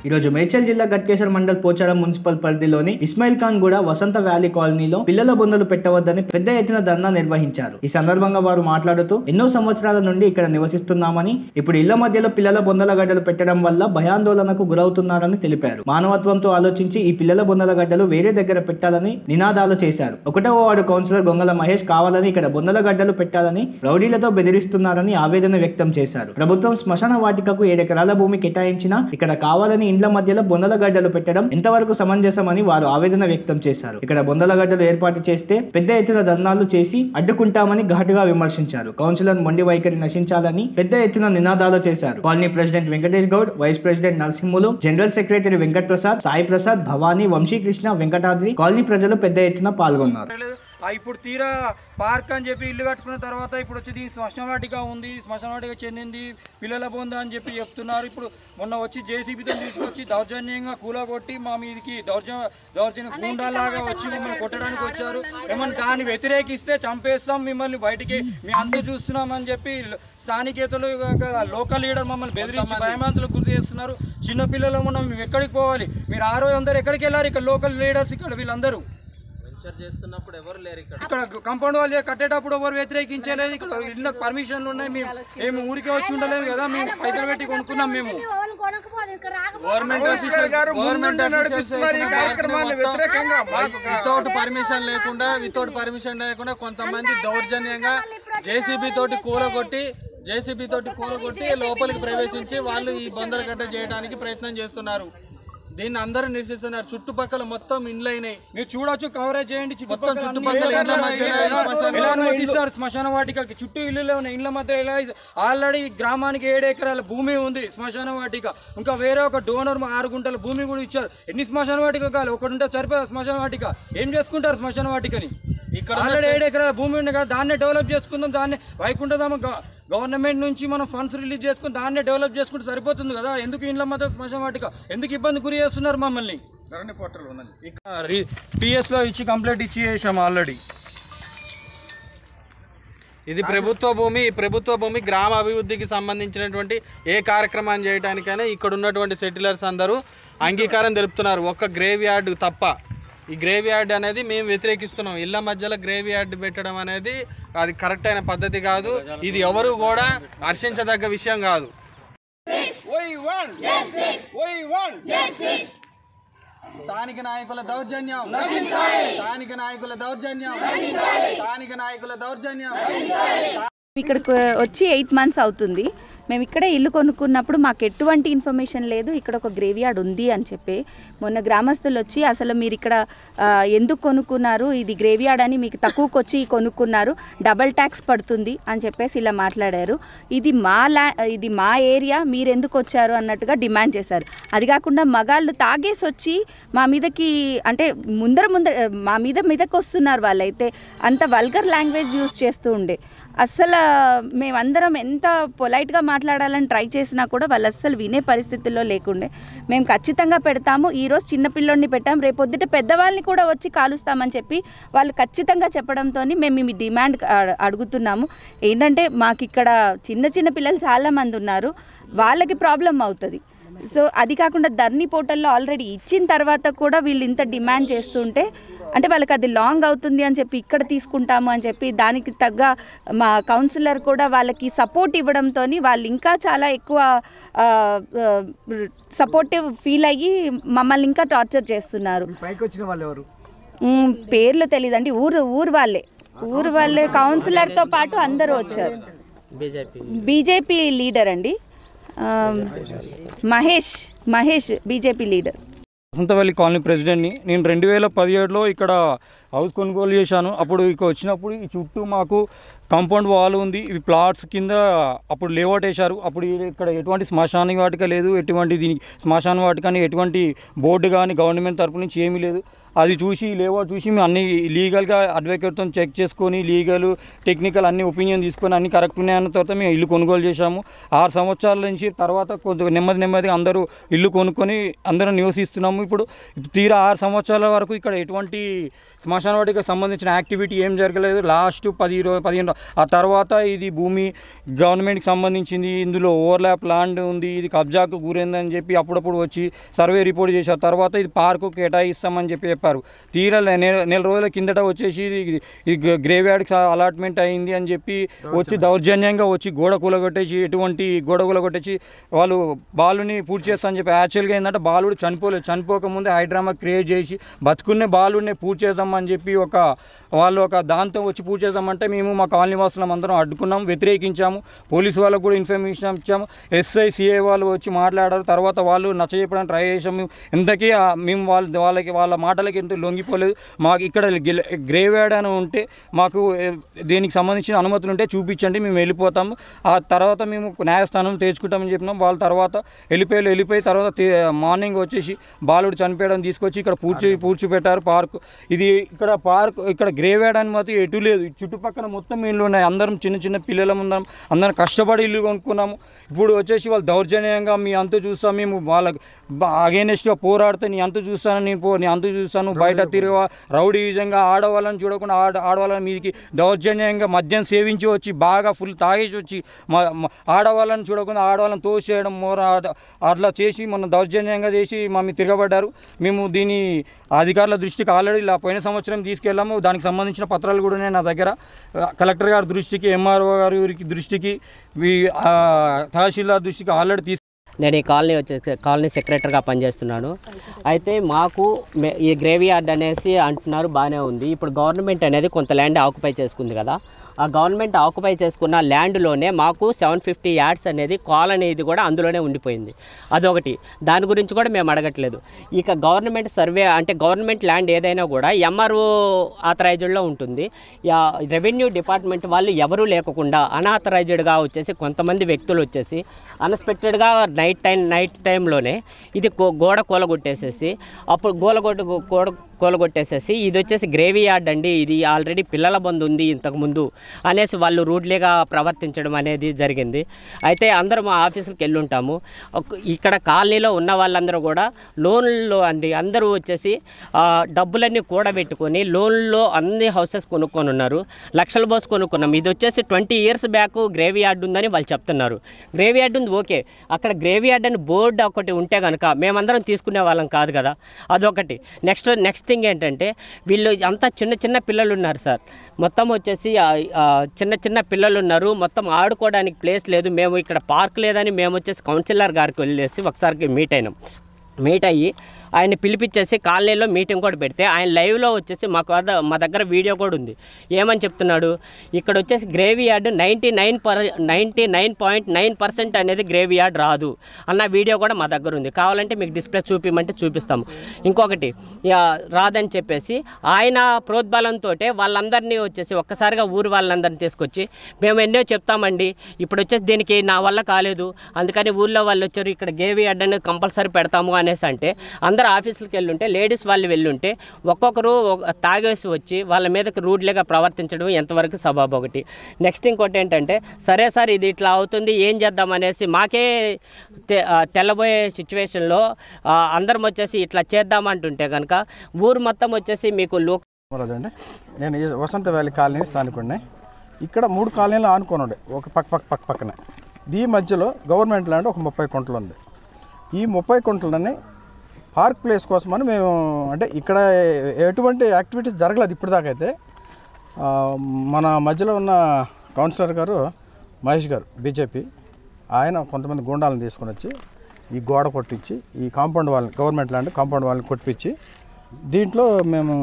ఈ రోజు మేడ్చల్ జిల్లా గట్కేశ్వర మండల్ పోచారం మున్సిపల్ పరిధిలోని ఇస్మాయిల్ ఖాన్ కూడా వసంత వ్యాలీ కాలనీలో పిల్లల బొందలు పెట్టవద్దని పెద్ద ఎత్తున ధర్నా నిర్వహించారు ఈ సందర్భంగా వారు మాట్లాడుతూ ఎన్నో సంవత్సరాల నుండి ఇక్కడ నివసిస్తున్నామని ఇప్పుడు ఇళ్ల మధ్యలో పిల్లల బొందల గడ్డలు పెట్టడం వల్ల భయాందోళనకు గురవుతున్నారని తెలిపారు మానవత్వంతో ఆలోచించి ఈ పిల్లల బొందల గడ్డలు వేరే దగ్గర పెట్టాలని నినాదాలు చేశారు ఒకటో వార్డు కౌన్సిలర్ గొంగల మహేష్ కావాలని ఇక్కడ బొందల గడ్డలు పెట్టాలని రౌడీలతో బెదిరిస్తున్నారని ఆవేదన వ్యక్తం చేశారు ప్రభుత్వం శ్మశాన వాటికకు ఏడెకరాల భూమి కేటాయించినా ఇక్కడ కావాలని ఇండ్ల మధ్యలో బొందల గడ్డలు పెట్టడం ఎంతవరకు సమంజసమని వారు ఆవేదన వ్యక్తం చేశారు ఇక్కడ బొందల గడ్డలు ఏర్పాటు చేస్తే పెద్ద ఎత్తున ధర్నాలు చేసి అడ్డుకుంటామని ఘాటుగా విమర్శించారు కౌన్సిలర్ మొండి వైఖరి నశించాలని పెద్ద ఎత్తున నినాదాలు చేశారు colony president Venkatesh Goud vice president Narasimhulu general secretary Venkat Prasad Sai Prasad Bhavani Vamsikrishna Venkatadri colony ప్రజలు పెద్ద ఎత్తున పాల్గొన్నారు లేదు. ఆ ఇప్పుడు తీరా పార్క్ అని చెప్పి ఇల్లు కట్టుకున్న తర్వాత ఇప్పుడు వచ్చి దీని శ్మశాన వాటిక ఉంది శ్మశాన వాటిక చెందింది పిల్లల బొంద అని చెప్పి చెప్తున్నారు ఇప్పుడు మొన్న వచ్చి జేసీబీతో తీసుకొచ్చి దౌర్జన్యంగా కూలగొట్టి మా మీదకి దౌర్జన్య దౌర్జన్య గుండాలాగా వచ్చి మమ్మల్ని కొట్టడానికి వచ్చారు ఏమన్నా దాన్ని వ్యతిరేకిస్తే చంపేస్తాం మిమ్మల్ని బయటికి మీ అంతా చూస్తున్నామని చెప్పి స్థానికేతలు లోకల్ లీడర్ మమ్మల్ని బెదిరించి భయమాంతులకు గురి చేస్తున్నారు చిన్నపిల్లలు మనం మేము ఎక్కడికి పోవాలి మీరు ఆరో అందరు ఎక్కడికి వెళ్ళారు ఇక్కడ లోకల్ లీడర్స్ ఇక్కడ వీళ్ళందరూ ఇక్కడ కంపౌండ్ వాళ్ళు కట్టేటప్పుడు ఎవరు వ్యతిరేకించలేదు ఇక్కడ ఇళ్ళ పర్మిషన్లు ఉన్నాయి మేము మేము ఊరికే వచ్చి ఉండలేము కదా మేము పైసలు పెట్టి కొనుక్కున్నాం మేము ఎవరు కొనకపోతే ఇక్కడ రాకపోతే గవర్నమెంట్ గవర్నమెంట్ నడిపిస్తున్నారు ఈ కార్యక్రమాన్ని వ్యతిరేకంగా వితౌట్ పర్మిషన్ లేకుండా వితౌట్ పర్మిషన్ లేకుండా కొంతమంది దౌర్జన్యంగా జేసీబీ తోటి కూలగొట్టి జేసీబీ తోటి కూలగొట్టి లోపలికి ప్రవేశించి వాళ్ళు ఈ బొందరగడ్డ చేయడానికి ప్రయత్నం చేస్తున్నారు దీన్ని అందరూ నిరసిస్తున్నారు చుట్టుపక్కల మొత్తం ఇండ్లు అయినాయి మీరు చూడొచ్చు కవరేజ్ చేయండి మొత్తం చుట్టుపక్కల ఇండ్ల మధ్యలో ఎలా అనుమతిస్తారు శ్మశాన వాటికకి చుట్టూ ఇల్లులో ఉన్న ఇండ్ల మధ్య ఎలా ఆల్రెడీ గ్రామానికి ఏడు ఎకరాల భూమి ఉంది శ్మశాన వాటిక ఇంకా వేరే ఒక డోనర్ ఆరు గుంటల భూమి కూడా ఇచ్చారు ఎన్ని శ్మశాన వాటిక కాదు ఒకటి ఉంటే సరిపోదు శ్మశాన వాటిక ఏం చేసుకుంటారు శ్మశాన వాటికని ఇక్కడ ఆల్రెడీ ఏడు ఎకరాల భూమి ఉంది కదా దాన్నే డెవలప్ చేసుకుందాం దాన్ని వైకుంఠధామ గ- గవర్నమెంట్ నుంచి మనం ఫండ్స్ రిలీజ్ చేసుకుని దాన్నే డెవలప్ చేసుకుంటే సరిపోతుంది కదా ఎందుకు ఇండ్ల మధ్య శ్మశాన వాటిక ఎందుకు ఇబ్బంది గురి చేస్తున్నారు మమ్మల్ని పిఎస్ లో ఇచ్చి కంప్లైంట్ ఇచ్చి చేసాం ఆల్రెడీ ఇది ప్రభుత్వ భూమి ఈ ప్రభుత్వ భూమి గ్రామ అభివృద్ధికి సంబంధించినటువంటి ఏ కార్యక్రమాన్ని చేయడానికైనా ఇక్కడ ఉన్నటువంటి సెటిలర్స్ అందరూ అంగీకారం తెలుపుతున్నారు ఒక్క గ్రేవ్ యార్డ్ తప్ప ఈ గ్రేవ్ యార్డ్ అనేది మేము వ్యతిరేకిస్తున్నాం ఇళ్ళ మధ్యలో గ్రేవ్ యార్డ్ పెట్టడం అనేది అది కరెక్ట్ అయిన పద్ధతి కాదు ఇది ఎవరు కూడా హర్షించదగ్గ విషయం కాదు స్థానిక నాయకుల దౌర్జన్యం స్థానిక నాయకుల దౌర్జన్యం స్థానిక నాయకుల దౌర్జన్యం ఇక్కడికి వచ్చి ఎయిట్ మంత్స్ అవుతుంది మేము ఇక్కడే ఇల్లు కొనుక్కున్నప్పుడు మాకు ఎటువంటి ఇన్ఫర్మేషన్ లేదు ఇక్కడ ఒక గ్రేవ్ యార్డ్ ఉంది అని చెప్పి మొన్న గ్రామస్తులు వచ్చి అసలు మీరు ఇక్కడ ఆ, ఎందుకు కొనుక్కున్నారు ఇది గ్రేవ్ యార్డ్ అని మీకు తక్కువకి వచ్చి కొనుక్కున్నారు డబల్ ట్యాక్స్ పడుతుంది అని చెప్పేసి ఇలా మాట్లాడారు ఇది మా ల్యా ఇది మా ఏరియా మీరు ఎందుకు వచ్చారు అన్నట్టుగా డిమాండ్ చేశారు అది కాకుండా మగాళ్ళు తాగేసి వచ్చి మా మీదకి అంటే ముందర ముందర మా మీద మీదకి వస్తున్నారు వాళ్ళైతే అంత వల్గర్ లాంగ్వేజ్ యూస్ చేస్తూ ఉండే అస్సలు మేమందరం ఎంత పొలైట్గా మాట్లాడాలని ట్రై చేసినా కూడా వాళ్ళు అస్సలు వినే పరిస్థితుల్లో లేకుండే మేము ఖచ్చితంగా పెడతాము ఈరోజు చిన్నపిల్లోడిని పెట్టాం రేపు పొద్దుట పెద్దవాళ్ళని కూడా వచ్చి కాలుస్తామని చెప్పి వాళ్ళు ఖచ్చితంగా చెప్పడంతో మేము మీ డిమాండ్ అ- అడుగుతున్నాము ఏంటంటే మాకు ఇక్కడ చిన్న చిన్న పిల్లలు చాలామంది ఉన్నారు వాళ్ళకి ప్రాబ్లం అవుతుంది సో అది కాకుండా ధర్నీ పోర్టల్లో ఆల్రెడీ ఇచ్చిన తర్వాత కూడా వీళ్ళు ఇంత డిమాండ్ చేస్తుంటే అంటే వాళ్ళకి అది లాంగ్ అవుతుంది అని చెప్పి ఇక్కడ తీసుకుంటాము అని చెప్పి దానికి తగ్గ మా కౌన్సిలర్ కూడా వాళ్ళకి సపోర్ట్ ఇవ్వడంతో వాళ్ళు ఇంకా చాలా ఎక్కువ సపోర్టివ్ ఫీల్ అయ్యి మమ్మల్ని ఇంకా టార్చర్ చేస్తున్నారు పైకి వచ్చిన వాళ్ళు ఎవరు మ్, పేర్లు తెలియదండి ఊరు ఊరు వాళ్ళే ఊరు వాళ్ళే కౌన్సిలర్తో పాటు అందరూ వచ్చారు బీజేపీ లీడర్ అండి ఆ, Mahesh Mahesh BJP leader Vasanthavalli colony ప్రెసిడెంట్ని నేను రెండు వేల పదిహేడులో ఇక్కడ హౌస్ కొనుగోలు చేశాను అప్పుడు ఇక్కడ వచ్చినప్పుడు ఈ చుట్టూ మాకు కాంపౌండ్ వాల్ ఉంది ఇవి ప్లాట్స్ కింద అప్పుడు లేఅవుట్ వేశారు అప్పుడు ఈ- ఇక్కడ ఎటువంటి శ్మశాన వాటిక లేదు ఎటువంటి దీనికి శ్మశాన వాటిక అని ఎటువంటి బోర్డు కానీ గవర్నమెంట్ తరపు నుంచి ఏమీ లేదు అది చూసి లేవో చూసి మేము అన్ని లీగల్గా అడ్వకేట్తో చెక్ చేసుకొని లీగల్ టెక్నికల్ అన్ని ఒపీనియన్ తీసుకొని అన్ని కరెక్ట్ ఉన్నాయన్న తర్వాత మేము ఇల్లు కొనుగోలు చేశాము ఆరు సంవత్సరాల నుంచి తర్వాత కొంచెం నెమ్మది నెమ్మదిగా అందరూ ఇల్లు కొనుక్కొని అందరం నివసిస్తున్నాము ఇప్పుడు తీరా ఆరు సంవత్సరాల వరకు ఇక్కడ ఎటువంటి శ్మశాన వాటికి సంబంధించిన యాక్టివిటీ ఏం జరగలేదు లాస్ట్ పది ఇరవై పదిహేను రో- ఆ తర్వాత ఇది భూమి గవర్నమెంట్కి సంబంధించింది ఇందులో ఓవర్లాప్ ల్యాండ్ ఉంది ఇది కబ్జాకు గురైందని చెప్పి అప్పుడప్పుడు వచ్చి సర్వే రిపోర్ట్ చేశారు తర్వాత ఇది పార్కు కేటాయిస్తామని చెప్పి చెప్పారు తీరా నెల నెల రోజుల కిందట వచ్చేసి ఇది- ఈ గ్రేవ్ యార్డ్కి అలాట్మెంట్ అయింది అని చెప్పి వచ్చి దౌర్జన్యంగా వచ్చి గోడ కూలగొట్టేసి ఎటువంటి గోడ కూలగొట్టేసి వాళ్ళు బాలుని పూర్తి చేస్తా అని చెప్పి యాక్చువల్గా ఏంటంటే బాలుడు చనిపోలేదు చనిపోకముందే హైడ్రామా క్రియేట్ చేసి బతుకున్నే బాలుడిని పూర్తి చేద్దామని చెప్పి ఒక వాళ్ళు ఒక దాంతో వచ్చి పూజ చేద్దామంటే మేము మా కాలనీ వాసులం అందరం అడ్డుకున్నాం వ్యతిరేకించాము పోలీసు వాళ్ళకు కూడా ఇన్ఫర్మేషన్ ఇచ్చాము ఎస్ఐ సిఐ వాళ్ళు వచ్చి మాట్లాడారు తర్వాత వాళ్ళు నచ్చజెప్పడానికి ట్రై చేసాము ఎంతకీ ఆ మేము వాళ్ళ వాళ్ళకి వాళ్ళ మాటలకి ఎంతో లొంగిపోలేదు మాకు ఇక్కడ గ్రేవ్ యార్డ్ అని ఉంటే మాకు ఏ, దీనికి సంబంధించిన అనుమతులు ఉంటే చూపించండి మేము వెళ్ళిపోతాము ఆ తర్వాత మేము న్యాయస్థానం తెచ్చుకుంటామని చెప్పినాం వాళ్ళ తర్వాత వెళ్ళిపోయి వెళ్ళిపోయి తర్వాత తే- మార్నింగ్ వచ్చేసి బాలుడు చనిపోయడం తీసుకొచ్చి ఇక్కడ పూడ్చి పూడ్చిపెట్టారు పార్క్ ఇది ఇక్కడ పార్క్ ఇక్కడ గ్రేవ్ యార్డ్ అని మాత్రం ఎటు లేదు ఈ చుట్టుపక్కల మొత్తం ఇల్లు ఉన్నాయి అందరం చిన్న చిన్న పిల్లలం ఉన్నాం అందరం కష్టపడి ఇల్లు కొనుక్కున్నాము ఇప్పుడు వచ్చేసి వాళ్ళు దౌర్జన్యంగా మీ అంత చూస్తాం మేము వాళ్ళకి అగేనెస్ట్గా పోరాడితే నీ అంత చూస్తాను నేను పో నీ అంత చూస్తాను బయట తిరగ రౌడీ విధంగా ఆడవాళ్ళని చూడకుండా ఆడ ఆడవాళ్ళని మీదికి దౌర్జన్యంగా మద్యం సేవించి వచ్చి బాగా ఫుల్ తాగేసి వచ్చి మ- మ- ఆడవాళ్ళని చూడకుండా ఆడవాళ్ళని తోసేయడం మోర ఆడ- అట్లా చేసి మొన్న దౌర్జన్యంగా చేసి మమ్మీ తిరగబడ్డారు మేము దీని అధికారుల దృష్టికి ఆల్రెడీ ఇలా పోయిన సంవత్సరం తీసుకెళ్ళాము దానికి సంబంధించిన పత్రాలు కూడా ఉన్నాయి నా దగ్గర ఆ, కలెక్టర్ గారి దృష్టికి ఎంఆర్ఓ గారి దృష్టికి వీ- ఆ, తహసీల్దార్ దృష్టికి ఆల్రెడీ తీసుకు నేను ఈ కాలనీ వచ్చేసి కాలనీ సెక్రటరీగా పనిచేస్తున్నాను అయితే మాకు మే- ఈ గ్రేవీ యార్డ్ అనేసి అంటున్నారు బాగానే ఉంది ఇప్పుడు గవర్నమెంట్ అనేది కొంత ల్యాండ్ ఆక్యుపై చేసుకుంది కదా ఆ గవర్నమెంట్ ఆక్యుపై చేసుకున్న ల్యాండ్లోనే మాకు సెవెన్ ఫిఫ్టీ యార్డ్స్ అనేది కాలనీ ఇది కూడా అందులోనే ఉండిపోయింది అదొకటి దాని గురించి కూడా మేము అడగట్లేదు ఇక గవర్నమెంట్ సర్వే అంటే గవర్నమెంట్ ల్యాండ్ ఏదైనా కూడా ఎంఆర్ఓ ఆథరైజ్డ్లో ఉంటుంది యా- రెవెన్యూ డిపార్ట్మెంట్ వాళ్ళు ఎవరూ లేకుండా అనాథరైజ్డ్గా వచ్చేసి కొంతమంది వ్యక్తులు వచ్చేసి అన్ఎక్స్పెక్టెడ్గా నైట్ టైం నైట్ టైంలోనే ఇది గో- గోడ కూలగొట్టేసేసి అప్పుడు గోలగొట్టు గోడ కూలగొట్టేసేసి ఇది వచ్చేసి గ్రేవీ యార్డ్ అండి ఇది ఆల్రెడీ పిల్లల బంధు ఉంది ఇంతకుముందు అనేసి వాళ్ళు రూడ్లీగా ప్రవర్తించడం అనేది జరిగింది అయితే అందరూ మా ఆఫీసుకి వెళ్ళి ఉంటాము ఒక- ఇక్కడ కాలనీలో ఉన్న వాళ్ళందరూ కూడా లోన్లో అండి అందరూ వచ్చేసి ఆ, డబ్బులన్నీ కూడబెట్టుకొని లోన్లో అన్ని హౌసెస్ కొనుక్కొని ఉన్నారు లక్షల బోస్ కొనుక్కున్నాం ఇది వచ్చేసి twenty years back graveyard ఉందని వాళ్ళు చెప్తున్నారు గ్రేవీ యార్డ్ ఉంది ఓకే అక్కడ గ్రేవీ యార్డ్ అని బోర్డు ఒకటి ఉంటే కనుక మేమందరం తీసుకునే వాళ్ళం కాదు కదా అదొకటి నెక్స్ట్ నెక్స్ట్ థింగ్ ఏంటంటే వీళ్ళు అంతా చిన్న చిన్న పిల్లలు ఉన్నారు సార్ మొత్తం వచ్చేసి ఆ, ఆ, చిన్న చిన్న పిల్లలు ఉన్నారు మొత్తం ఆడుకోవడానికి ప్లేస్ లేదు మేము ఇక్కడ పార్క్ లేదని మేము వచ్చేసి కౌన్సిలర్ గారికి వెళ్ళేసి ఒకసారికి మీట్ అయినాం మీట్ అయ్యి ఆయన పిలిపించేసి కాలనీలో మీటింగ్ కూడా పెడితే ఆయన లైవ్లో వచ్చేసి మాకు వద్ద- మా దగ్గర వీడియో కూడా ఉంది ఏమని చెప్తున్నాడు ఇక్కడ వచ్చేసి graveyard ninety nine per ninety nine point nine percent అనేది గ్రేవీ యార్డ్ రాదు అన్న వీడియో కూడా మా దగ్గర ఉంది కావాలంటే మీకు డిస్ప్లే చూపిమంటే చూపిస్తాము ఇంకొకటి యా, రాదని చెప్పేసి ఆయన ప్రోద్బలంతో వాళ్ళందరినీ వచ్చేసి ఒక్కసారిగా ఊరు వాళ్ళందరినీ తీసుకొచ్చి మేము ఎన్నో చెప్తామండి ఇప్పుడు వచ్చేసి దీనికి నా వల్ల కాలేదు అందుకని ఊళ్ళో వాళ్ళు వచ్చారు ఇక్కడ గ్రేవీ యార్డ్ అనేది కంపల్సరీ పెడతాము అనేసి అంటే అందరు ఆఫీసులకు వెళ్ళుంటే లేడీస్ వాళ్ళు వెళ్ళుంటే ఒక్కొక్కరు ఒక- తాగేసి వచ్చి వాళ్ళ మీదకి రూడ్లేగా ప్రవర్తించడం ఎంతవరకు సబాబు ఒకటి నెక్స్ట్ ఇంకోటి ఏంటంటే సరే సార్ ఇది ఇట్లా అవుతుంది ఏం చేద్దాం అనేసి మాకే తె- ఆ, తెల్లబోయే సిచ్యువేషన్లో అందరం వచ్చేసి ఇట్లా చేద్దామంటుంటే కనుక ఊరు మొత్తం వచ్చేసి మీకు లో అండి నేను ఈ వసంత వ్యాలీ కాలనీ స్థానికుడిని ఇక్కడ మూడు కాలనీలు ఆనుకొని ఉండే ఒక పక్క పక్క పక్క పక్కనే ఈ మధ్యలో గవర్నమెంట్ ల్యాండ్ ఒక ముప్పై కుంటలు ఉంది ఈ ముప్పై కుంటలని పార్క్ ప్లేస్ కోసమని మేము అంటే ఇక్కడ ఎటువంటి యాక్టివిటీస్ జరగలేదు ఇప్పటిదాకా అయితే ఆ, మన మధ్యలో ఉన్న కౌన్సిలర్ గారు మహేష్ గారు బీజేపీ ఆయన కొంతమంది గుండాలను తీసుకొని వచ్చి ఈ గోడ కొట్టించి ఈ కాంపౌండ్ వాళ్ళని గవర్నమెంట్ ల్యాండ్ కాంపౌండ్ వాళ్ళని కొట్టించి దీంట్లో మేము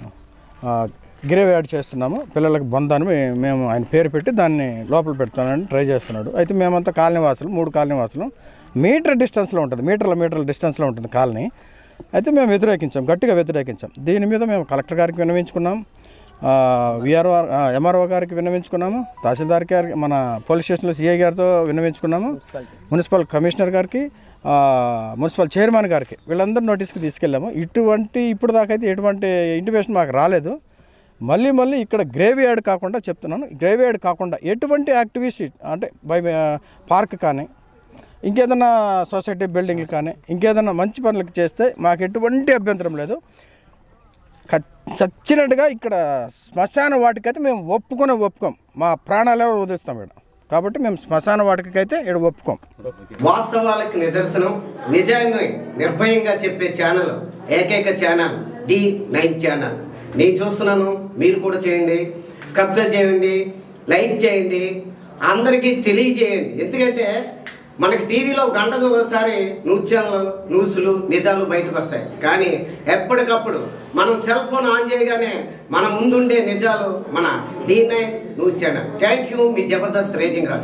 గ్రేవ్ యాడ్ చేస్తున్నాము పిల్లలకు బంధాన్ని మే- మేము ఆయన పేరు పెట్టి దాన్ని లోపల పెడతానని ట్రై చేస్తున్నాడు అయితే మేమంతా కాలనీ వాసులు మూడు కాలనీ వాసులు మీటర్ డిస్టెన్స్లో ఉంటుంది మీటర్ల మీటర్ల డిస్టెన్స్లో ఉంటుంది కాలనీ అయితే మేము వ్యతిరేకించాం గట్టిగా వ్యతిరేకించాం దీని మీద మేము కలెక్టర్ గారికి విన్నవించుకున్నాం విఆర్ఓ ఎంఆర్ఓ గారికి విన్నవించుకున్నాము తహసీల్దార్ గారికి మన పోలీస్ స్టేషన్లో సిఐ గారితో విన్నవించుకున్నాము మున్సిపల్ కమిషనర్ గారికి ఆ, మున్సిపల్ చైర్మన్ గారికి వీళ్ళందరూ నోటీస్కి తీసుకెళ్ళాము ఇటువంటి ఇప్పుడు దాకా అయితే ఎటువంటి ఇంటిమేషన్ మాకు రాలేదు మళ్ళీ మళ్ళీ ఇక్కడ గ్రేవ్ యార్డ్ కాకుండా చెప్తున్నాను గ్రేవ్ యార్డ్ కాకుండా ఎటువంటి యాక్టివిటీ అంటే బై పార్క్ కానీ ఇంకేదైనా సొసైటీ బిల్డింగ్లు కానీ ఇంకేదైనా మంచి పనులకు చేస్తే మాకు ఎటువంటి అభ్యంతరం లేదు ఖచ్- చచ్చినట్టుగా ఇక్కడ శ్మశాన వాటికైతే మేము ఒప్పుకొని ఒప్పుకోం మా ప్రాణాలే వదిలిస్తాం ఇక్కడ కాబట్టి మేము శ్మశాన వాటికైతే ఇక్కడ ఒప్పుకోం వాస్తవాలకు నిదర్శనం నిజాన్ని నిర్భయంగా చెప్పే ఛానల్ ఏకైక ఛానల్ డి నైన్ ఛానల్ నేను చూస్తున్నాను మీరు కూడా చేయండి సబ్స్క్రైబ్ చేయండి లైక్ చేయండి అందరికీ తెలియజేయండి ఎందుకంటే మనకి టీవీలో గంటకు ఒకసారి న్యూస్ ఛానల్ న్యూస్లు నిజాలు బయటకు వస్తాయి కానీ ఎప్పటికప్పుడు మనం సెల్ ఫోన్ ఆన్ చేయగానే మన ముందుండే నిజాలు మన D nine news channel thank you మీ జబర్దస్త్ రేజింగ్ రాజు